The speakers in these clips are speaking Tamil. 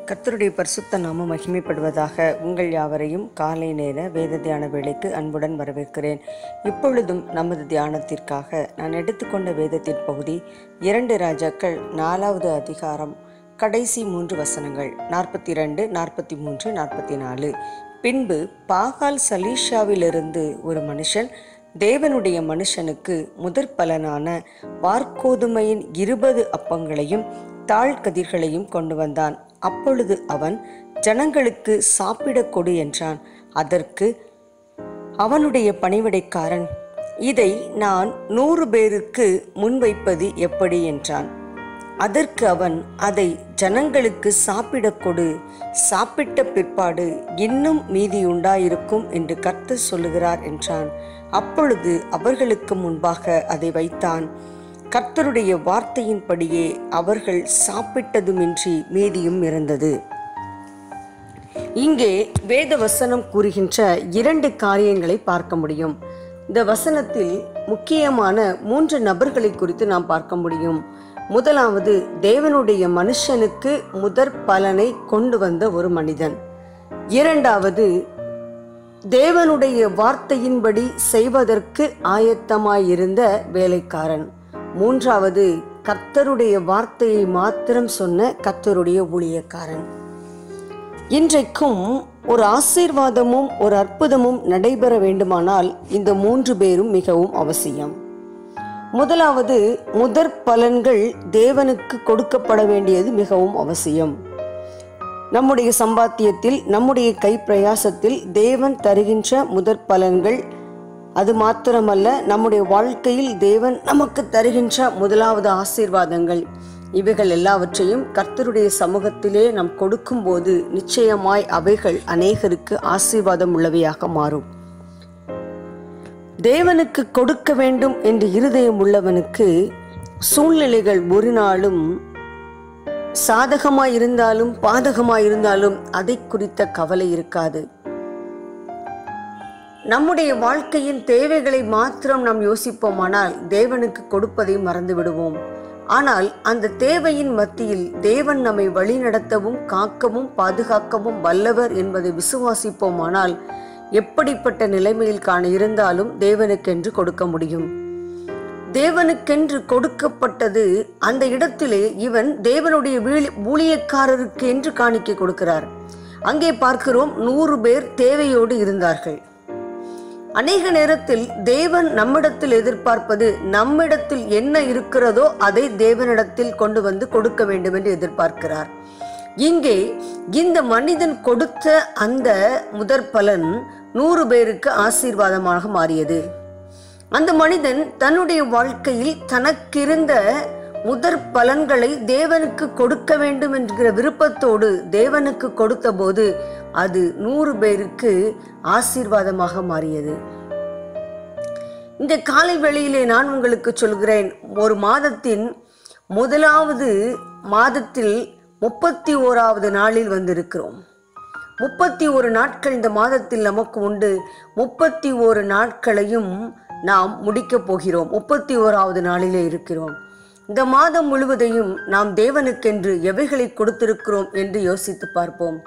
கர்த்தருடைய பரிசுத்த நாமம் மகிமைப்படுவதாக உங்கள் யாவரையும் காலை நேர வேத தியான வேளைக்கு அன்புடன் வரவேற்கிறேன் இப்பொழுதும் நமது தியானத்திற்காக நான் எடுத்துக்கொண்ட வேதத்தின் பகுதி இரண்டு ராஜாக்கள் நாலாவது அதிகாரம் கடைசி மூன்று வசனங்கள் நாற்பத்தி ரெண்டு நாற்பத்தி மூன்று நாற்பத்தி நாலு பின்பு பாகால் சலீஷாவிலிருந்து ஒரு மனுஷன் தேவனுடைய மனுஷனுக்கு முதற் பலனான வார்கோதுமையின் இருபது அப்பங்களையும் தாழ்கதிர்களையும் கொண்டு வந்தான் அப்பொழுது அவன் ஜனங்களுக்கு சாப்பிடக் கொடு என்றான் அதற்கு அவனுடைய பணிவிடைக்காரன் இதை நான் நூறு பேருக்கு முன்வைப்பது எப்படி என்றான் அதற்கு அவன் அதை ஜனங்களுக்கு சாப்பிடக் கொடு சாப்பிட்ட பிற்பாடு இன்னும் மீதி உண்டாயிருக்கும் என்று கர்த்தர் சொல்லுகிறார் என்றான் அப்பொழுது அவர்களுக்கு முன்பாக அதை வைத்தான் கர்த்தருடைய வார்த்தையின்படியே அவர்கள் சாப்பிட்டதுமின்றி மீதியும் இருந்தது இங்கே வேத வசனம் கூறுகின்ற இரண்டு காரியங்களை பார்க்க முடியும் இந்த வசனத்தில் முக்கியமான மூன்று நபர்களை குறித்து நாம் பார்க்க முடியும் முதலாவது தேவனுடைய மனுஷனுக்கு முதற் பலனை கொண்டு வந்த ஒரு மனிதன் இரண்டாவது தேவனுடைய வார்த்தையின்படி செய்வதற்கு ஆயத்தமாயிருந்த வேலைக்காரன் மூன்றாவது கர்த்தருடைய வார்த்தையை மாத்திரம் சொன்ன கர்த்தருடைய ஊழியக்காரன் இன்றைக்கும் ஒரு ஆசீர்வாதமும் ஒரு அற்புதமும் நடைபெற வேண்டுமானால் இந்த மூன்று பேரும் மிகவும் அவசியம் முதலாவது முதற் பலன்கள் தேவனுக்கு கொடுக்கப்பட வேண்டியது மிகவும் அவசியம் நம்முடைய சம்பாத்தியத்தில் நம்முடைய கை பிரயாசத்தில் தேவன் தருகின்ற முதற் பலன்கள் அது மாத்திரமல்ல நம்முடைய வாழ்க்கையில் தேவன் நமக்கு தருகின்ற முதலாவது ஆசீர்வாதங்கள் இவைகள் எல்லாவற்றையும் கர்த்தருடைய சமூகத்திலே நாம் கொடுக்கும்போது நிச்சயமாய் அவைகள் அநேகருக்கு ஆசீர்வாதம் உள்ளவையாக மாறும் தேவனுக்கு கொடுக்க வேண்டும் என்று இருதயம் உள்ளவனுக்கு சூழ்நிலைகள் ஒரு நாளும் சாதகமாய் இருந்தாலும் பாதகமாய் இருந்தாலும் அதை குறித்த கவலை இருக்காது நம்முடைய வாழ்க்கையின் தேவைகளை மாத்திரம் நாம் யோசிப்போமானால் தேவனுக்கு கொடுப்பதை மறந்து விடுவோம் ஆனால் அந்த தேவையின் மத்தியில் தேவன் நம்மை வழிநடத்தவும் காக்கவும் பாதுகாக்கவும் வல்லவர் என்பதை விசுவாசிப்போமானால் எப்படிப்பட்ட நிலைமையில் காண இருந்தாலும் தேவனுக்கென்று கொடுக்க முடியும் தேவனுக்கென்று கொடுக்கப்பட்டது அந்த இடத்திலே இவன் தேவனுடைய வீழ்- ஊழியக்காரருக்கு என்று காணிக்கை கொடுக்கிறார் அங்கே பார்க்கிறோம் நூறு பேர் தேவையோடு இருந்தார்கள் அநேக நேரத்தில் தேவன் நம்மிடத்தில் எதிர்பார்ப்பது நம்மிடத்தில் என்ன இருக்கிறதோ அதை தேவனிடத்தில் கொண்டு வந்து கொடுக்க வேண்டும் என்று எதிர்பார்க்கிறார் இங்கே இந்த மனிதன் கொடுத்த அந்த முதற் பலன் நூறு பேருக்கு ஆசீர்வாதமாக மாறியது அந்த மனிதன் தன்னுடைய வாழ்க்கையில் தனக்கிருந்த முதற் பலன்களை தேவனுக்கு கொடுக்க வேண்டும் என்கிற விருப்பத்தோடு தேவனுக்கு கொடுத்தபோது அது நூறு பேருக்கு ஆசீர்வாதமாக மாறியது இந்த காலை வேளையிலே நான் உங்களுக்கு சொல்கிறேன் ஒரு மாதத்தின் முதலாவது மாதத்தில் முப்பத்தி ஓராவது நாளில் வந்திருக்கிறோம் முப்பத்தி ஒரு நாட்கள் இந்த மாதத்தில் நமக்கு உண்டு முப்பத்தி ஒரு நாட்களையும் நாம் முடிக்கப் போகிறோம் முப்பத்தி ஓராவது நாளிலே இருக்கிறோம் இந்த மாதம் முழுவதையும் நாம் தேவனுக்கென்று எவைகளை கொடுத்திருக்கிறோம் என்று யோசித்து பார்ப்போம்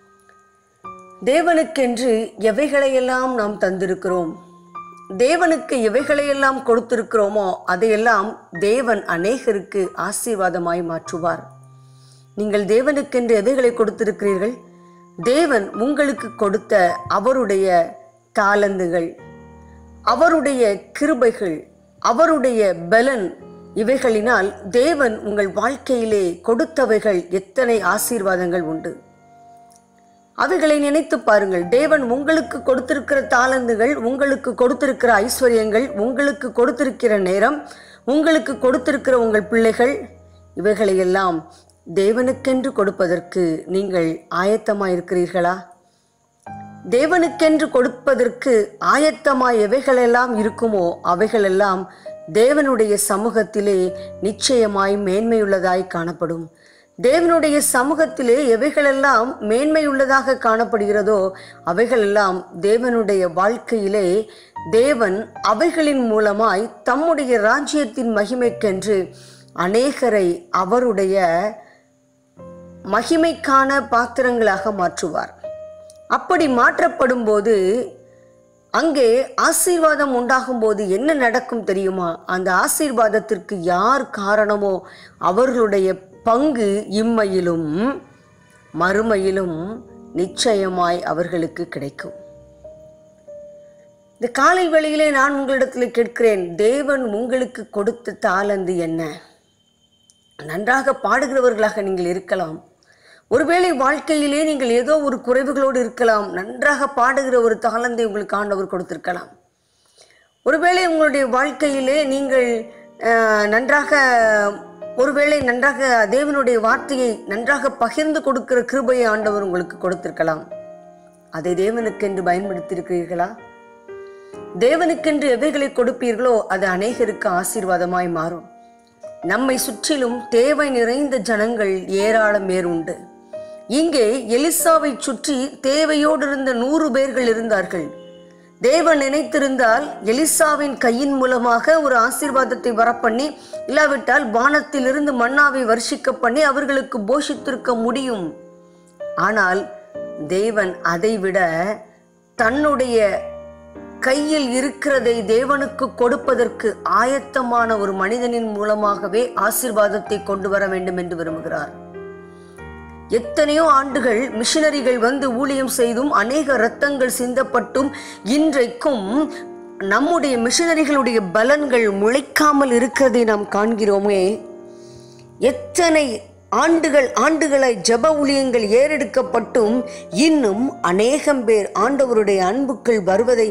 தேவனுக்கென்று எவைகளையெல்லாம் நாம் தந்திருக்கிறோம் தேவனுக்கு எவைகளையெல்லாம் கொடுத்திருக்கிறோமோ அதையெல்லாம் தேவன் அநேகருக்கு ஆசீர்வாதமாய் மாற்றுவார் நீங்கள் தேவனுக்கென்று எதைகளை கொடுத்திருக்கிறீர்கள் தேவன் உங்களுக்கு கொடுத்த அவருடைய தாளந்துகள் அவருடைய கிருபைகள் அவருடைய பலன் இவைகளினால் தேவன் உங்கள் வாழ்க்கையிலே கொடுத்தவைகள் எத்தனை ஆசீர்வாதங்கள் உண்டு அவைகளை நினைத்து பாருங்கள் தேவன் உங்களுக்கு கொடுத்திருக்கிற தாளந்துகள் உங்களுக்கு கொடுத்திருக்கிற ஐஸ்வர்யங்கள் உங்களுக்கு கொடுத்திருக்கிற நேரம் உங்களுக்கு கொடுத்திருக்கிற உங்கள் பிள்ளைகள் இவைகளையெல்லாம் தேவனுக்கென்று கொடுப்பதற்கு நீங்கள் ஆயத்தமாயிருக்கிறீர்களா தேவனுக்கென்று கொடுப்பதற்கு ஆயத்தமாய் எவைகளெல்லாம் இருக்குமோ அவைகளெல்லாம் தேவனுடைய சமூகத்திலே நிச்சயமாய் மேன்மையுள்ளதாய் காணப்படும் தேவனுடைய சமூகத்திலே எவைகளெல்லாம் மேன்மையுள்ளதாக காணப்படுகிறதோ அவைகளெல்லாம் தேவனுடைய வாழ்க்கையிலே தேவன் அவைகளின் மூலமாய் தம்முடைய ராஜ்யத்தின் மகிமைக்கென்று அநேகரை அவருடைய மகிமைக்கான பாத்திரங்களாக மாற்றுவார் அப்படி மாற்றப்படும் போது அங்கே ஆசீர்வாதம் உண்டாகும் போது என்ன நடக்கும் தெரியுமா அந்த ஆசீர்வாதத்திற்கு யார் காரணமோ அவர்களுடைய பங்கு இம்மையிலும் மறுமையிலும் நிச்சயமாய் அவர்களுக்கு கிடைக்கும் இந்த காலை வேளையிலே நான் உங்களிடத்தில் கேட்கிறேன் தேவன் உங்களுக்கு கொடுத்த தாளந்து என்ன நன்றாக பாடுகிறவர்களாக நீங்கள் இருக்கலாம் ஒருவேளை வாழ்க்கையிலே நீங்கள் ஏதோ ஒரு குறைவுகளோடு இருக்கலாம் நன்றாக பாடுகிற ஒரு தாளந்தை உங்களுக்கு ஆண்டவர் கொடுத்திருக்கலாம் ஒருவேளை உங்களுடைய வாழ்க்கையிலே நீங்கள் அஹ், நன்றாக ஒருவேளை நன்றாக தேவனுடைய வார்த்தையை நன்றாக பகிர்ந்து கொடுக்கிற கிருபையை ஆண்டவர் உங்களுக்கு கொடுத்திருக்கலாம் அதை தேவனுக்கென்று பயன்படுத்தியிருக்கிறீர்களா தேவனுக்கென்று எவைகளை கொடுப்பீர்களோ அது அநேகருக்கு ஆசீர்வாதமாய் மாறும் நம்மை சுற்றிலும் தேவை நிறைந்த ஜனங்கள் ஏராளம் பேர் உண்டு இங்கே எலிசாவை சுற்றி தேவையோடு இருந்த நூறு பேர்கள் இருந்தார்கள் தேவன் நினைத்திருந்தால் எலிசாவின் கையின் மூலமாக ஒரு ஆசீர்வாதத்தை வரப்பண்ணி இல்லாவிட்டால் வானத்திலிருந்து மன்னாவை வர்ஷிக்க பண்ணி அவர்களுக்கு போஷித்திருக்க முடியும் ஆனால் தேவன் அதைவிட தன்னுடைய கையில் இருக்கிறதை தேவனுக்கு கொடுப்பதற்கு ஆயத்தமான ஒரு மனிதனின் மூலமாகவே ஆசீர்வாதத்தை கொண்டு வர வேண்டும் என்று விரும்புகிறார் எத்தனையோ ஆண்டுகள் மிஷனரிகள் வந்து ஊழியம் செய்தும் அநேக இரத்தங்கள் சிந்தப்பட்டும் இன்றைக்கும் நம்முடைய மிஷனரிகளுடைய பலன்கள் முளைக்காமல் இருக்கிறதை நாம் காண்கிறோமே எத்தனை ஆண்டுகள் ஆண்டுகளாய் ஜெப ஊழியங்கள் ஏறெடுக்கப்பட்டும் இன்னும் அநேகம் பேர் ஆண்டவருடைய அன்புக்குள் வருவதை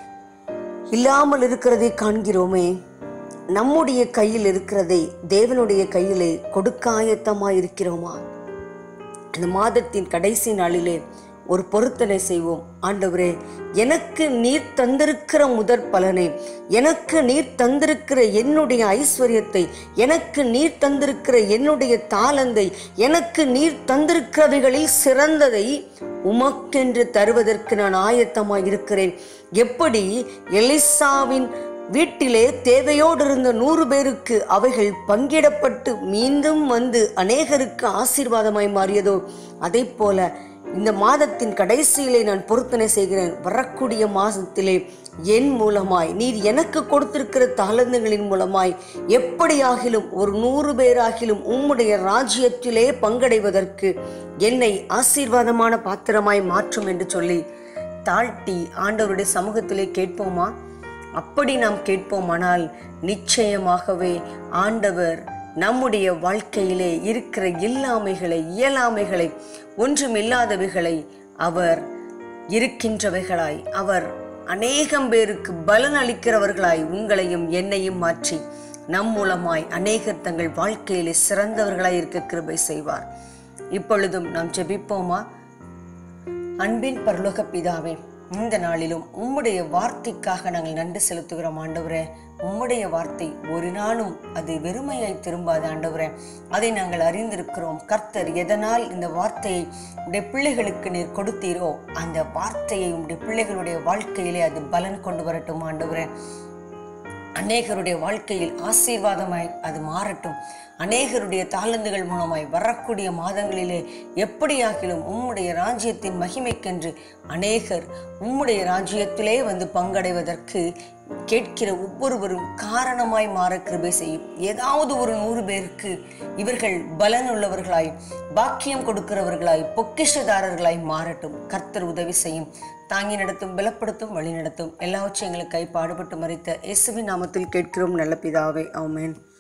இல்லாமல் இருக்கிறதை காண்கிறோமே நம்முடைய கையில் இருக்கிறதை தேவனுடைய கையிலே கொடுக்க ஆயத்தமாய் இருக்கிறோமா இந்த மாதத்தின் கடைசி நாளிலே ஒரு பொருத்தனை செய்வோம் ஆண்டவரே எனக்கு நீர் தந்திருக்கிற முதற் பலனை எனக்கு நீர் தந்திருக்கிற என்னுடைய ஐஸ்வர்யத்தை எனக்கு நீர் தந்திருக்கிற என்னுடைய தாளந்தை எனக்கு நீர் தந்திருக்கிறவைகளில் சிறந்ததை உமக்கென்று தருவதற்கு நான் ஆயத்தமாய் இருக்கிறேன் எப்படி எலிசாவின் வீட்டிலே தேவையோடு இருந்த நூறு பேருக்கு அவைகள் பங்கிடப்பட்டு மீண்டும் வந்து அநேகருக்கு ஆசீர்வாதமாய் மாறியதோ அதை போல இந்த மாதத்தின் கடைசியிலே நான் பொருத்தனை செய்கிறேன் வரக்கூடிய மாதத்திலே என் மூலமாய் நீர் எனக்கு கொடுத்திருக்கிற தாளந்துகளின் மூலமாய் எப்படியாகிலும் ஒரு நூறு பேராகிலும் உம்முடைய ராஜ்யத்திலே பங்கடைவதற்கு என்னை ஆசீர்வாதமான பாத்திரமாய் மாற்றும் என்று சொல்லி தாழ்த்தி ஆண்டவருடைய சமூகத்திலே கேட்போமா அப்படி நாம் கேட்போமானால் நிச்சயமாகவே ஆண்டவர் நம்முடைய வாழ்க்கையிலே இருக்கிற இல்லாமைகளை இயலாமைகளை ஒன்றுமில்லாதவைகளை அவர் இருக்கின்றவைகளாய் அவர் அநேகம் பேருக்கு பலன் அளிக்கிறவர்களாய் உங்களையும் என்னையும் மாற்றி நம் மூலமாய் அநேகர் தங்கள் வாழ்க்கையிலே சிறந்தவர்களாய் இருக்க கிருபை செய்வார் இப்பொழுதும் நாம் ஜெபிப்போமா அன்பின் பரலோக பிதாவே இந்த நாளிலும் உம்முடைய வார்த்தைக்காக நாங்கள் நன்றி செலுத்துகிறோம் ஆண்டவரே உம்முடைய வார்த்தை ஒரு நாளும் அது வெறுமையாய் திரும்பாது ஆண்டவரே அதை நாங்கள் அறிந்திருக்கிறோம் கர்த்தர் எதனால் இந்த வார்த்தையை உடைய பிள்ளைகளுக்கு நீர் கொடுத்தீரோ அந்த வார்த்தையை உடைய பிள்ளைகளுடைய வாழ்க்கையிலே அது பலன் கொண்டு வரட்டும் ஆண்டவரே அநேகருடைய வாழ்க்கையில் ஆசீர்வாதமாய் அது மாறட்டும் அநேகருடைய தாளந்துகள் மூலமாய் வரக்கூடிய மாதங்களிலே எப்படியாகிலும் உம்முடைய ராஜ்யத்தின் மகிமைக்கென்று அநேகர் உம்முடைய ராஜ்யத்திலே வந்து பங்கடைவதற்கு கேட்கிற ஒவ்வொருவரும் காரணமாய் மாற கிருபை செய்யும் ஏதாவது ஒரு நூறு பேருக்கு இவர்கள் பலன் உள்ளவர்களாய் பாக்கியம் கொடுக்கிறவர்களாய் பொக்கிஷதாரர்களாய் மாறட்டும் கர்த்தர் உதவி செய்யும் தாங்கி நடத்தும் பலப்படுத்தும் வழி நடத்தும் எல்லாவற்றையும் எங்களுக்காய் பாடுபட்டு மறைத்த இயேசுவின் நாமத்தில் கேட்கிறோம் நல்ல பிதாவே ஆமென்